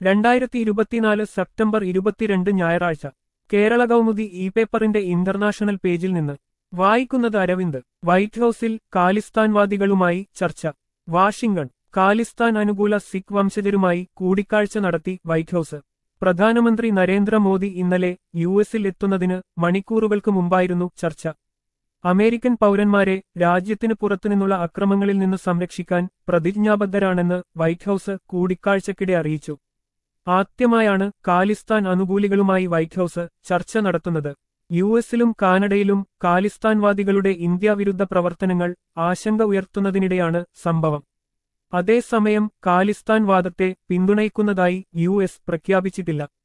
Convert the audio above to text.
രണ്ടായിരത്തി ഇരുപത്തിനാല് സെപ്റ്റംബർ ഇരുപത്തിരണ്ട് ഞായറാഴ്ച കേരള കൗമുദി ഇ പേപ്പറിന്റെ ഇന്റർനാഷണൽ പേജിൽ നിന്ന് വായിക്കുന്നത് അരവിന്ദ് വൈറ്റ് ഹൌസിൽ ഖാലിസ്ഥാൻവാദികളുമായി ചർച്ച വാഷിംഗ്ടൺ ഖാലിസ്ഥാൻ അനുകൂല സിഖ് വംശജരുമായി കൂടിക്കാഴ്ച നടത്തി വൈറ്റ് ഹൌസ് പ്രധാനമന്ത്രി നരേന്ദ്രമോദി ഇന്നലെ യു എസിൽ എത്തുന്നതിന് മണിക്കൂറുകൾക്ക് മുമ്പായിരുന്നു ചർച്ച അമേരിക്കൻ പൗരന്മാരെ രാജ്യത്തിന് പുറത്തുനിന്നുള്ള അക്രമങ്ങളിൽ നിന്ന് സംരക്ഷിക്കാൻ പ്രതിജ്ഞാബദ്ധരാണെന്ന് വൈറ്റ് ഹൌസ് കൂടിക്കാഴ്ചക്കിടെ അറിയിച്ചു ആദ്യമായാണ് ഖാലിസ്ഥാൻ അനുകൂലികളുമായി വൈറ്റ് ഹൌസ് ചർച്ച നടത്തുന്നത് യു എസിലും കാനഡയിലും ഖാലിസ്ഥാൻവാദികളുടെ ഇന്ത്യ വിരുദ്ധ പ്രവർത്തനങ്ങൾ ആശങ്ക ഉയർത്തുന്നതിനിടെയാണ് സംഭവം അതേസമയം ഖാലിസ്ഥാൻ വാദത്തെ പിന്തുണയ്ക്കുന്നതായി യു എസ് പ്രഖ്യാപിച്ചിട്ടില്ല